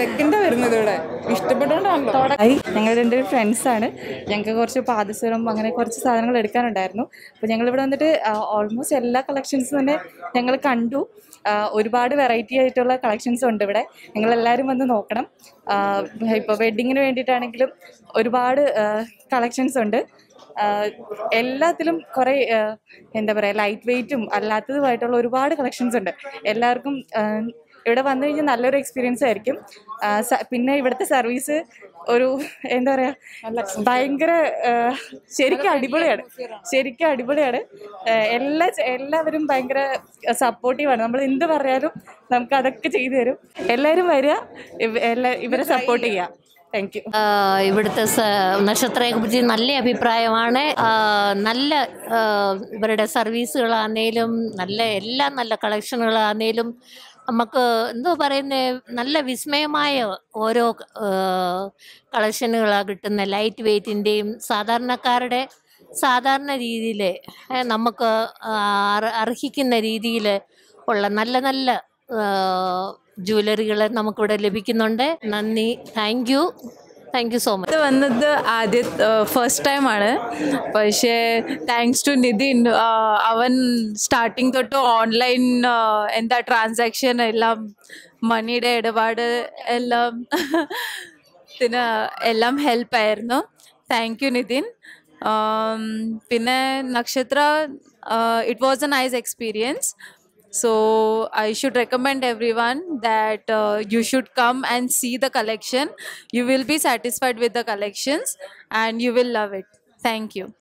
സെക്കൻഡാ വരുന്നത് ഇവിടെ ഇഷ്ടപ്പെട്ടോണ്ടാണല്ലോ ഹായ് ഞങ്ങൾ രണ്ടുപേരും ഫ്രണ്ട്സാണ് ഞങ്ങൾക്ക് കുറച്ച് പാദസരം അങ്ങനെ കുറച്ച് സാധനങ്ങൾ എടുക്കാനുണ്ടായിരുന്നു അപ്പോൾ ഞങ്ങൾ ഇവിടെ വന്നിട്ട് ഓൾമോസ്റ്റ് എല്ലാ കളക്ഷൻസും തന്നെ ഞങ്ങൾ കണ്ടു ആ, ഒരുപാട് വെറൈറ്റി ആയിട്ടുള്ള കളക്ഷൻസ് ഉണ്ട് ഇവിടെ നിങ്ങൾ എല്ലാവരും വന്ന് നോക്കണം ഇപ്പോൾ വെഡ്ഡിങ്ങിന് വേണ്ടിയിട്ടാണെങ്കിലും ഒരുപാട് കളക്ഷൻസ് ഉണ്ട് ആ, എല്ലാത്തിലും കുറേ ആ, എന്താ പറയുക ലൈറ്റ് വെയ്റ്റും അല്ലാത്തതുമായിട്ടുള്ള ഒരുപാട് കളക്ഷൻസ് ഉണ്ട് എല്ലാവർക്കും ആ, ഇവിടെ വന്നു കഴിഞ്ഞാൽ നല്ലൊരു എക്സ്പീരിയൻസ് ആയിരിക്കും ആ, സ- പിന്നെ ഇവിടുത്തെ സർവീസ് ഒരു എന്താ പറയാ ഭയങ്കര ആ, ശരിക്കും അടിപൊളിയാണ് ശരിക്കും അടിപൊളിയാണ് ആ, എല്ലാ ചെ- എല്ലാവരും ഭയങ്കര സപ്പോർട്ടീവാണ് നമ്മൾ എന്ത് പറഞ്ഞാലും നമുക്ക് അതൊക്കെ ചെയ്തു തരും എല്ലാവരും വരിക ഇവ- എല്ലാ ഇവരെ സപ്പോർട്ട് ചെയ്യുക താങ്ക് യു ആ, ഇവിടുത്തെ സ- നക്ഷത്രയെ കുറിച്ച് നല്ല അഭിപ്രായമാണ് ആ, നല്ല ആ, ഇവരുടെ സർവീസുകളാണേലും നല്ല എല്ലാ നല്ല കളക്ഷനുകളാണേലും നമുക്ക് എന്തോ പറയുന്നത് നല്ല വിസ്മയമായ ഓരോ കളക്ഷനുകളാണ് കിട്ടുന്ന ലൈറ്റ് വെയ്റ്റിൻ്റെയും സാധാരണക്കാരുടെ സാധാരണ രീതിയിൽ നമുക്ക് ആ, അർ- അർഹിക്കുന്ന രീതിയിൽ ഉള്ള നല്ല നല്ല ജ്വല്ലറികൾ നമുക്കിവിടെ ലഭിക്കുന്നുണ്ട് നന്ദി thank you thank you so much ഇത് വന്നത് ആദ്യ ഫസ്റ്റ് ടൈമാണ് പക്ഷേ താങ്ക്സ് ടു നിതിൻ ആ, അവൻ സ്റ്റാർട്ടിങ് തൊട്ട് ഓൺലൈൻ എന്താ ട്രാൻസാക്ഷൻ എല്ലാം മണിയുടെ ഇടപാട് എല്ലാം പിന്നെ എല്ലാം ഹെൽപ്പായിരുന്നു താങ്ക് യു നിതിൻ ആം, പിന്നെ Nakshatra it was a nice experience So I should recommend everyone that uh, you should come and see the collection. You will be satisfied with the collections and you will love it. Thank you.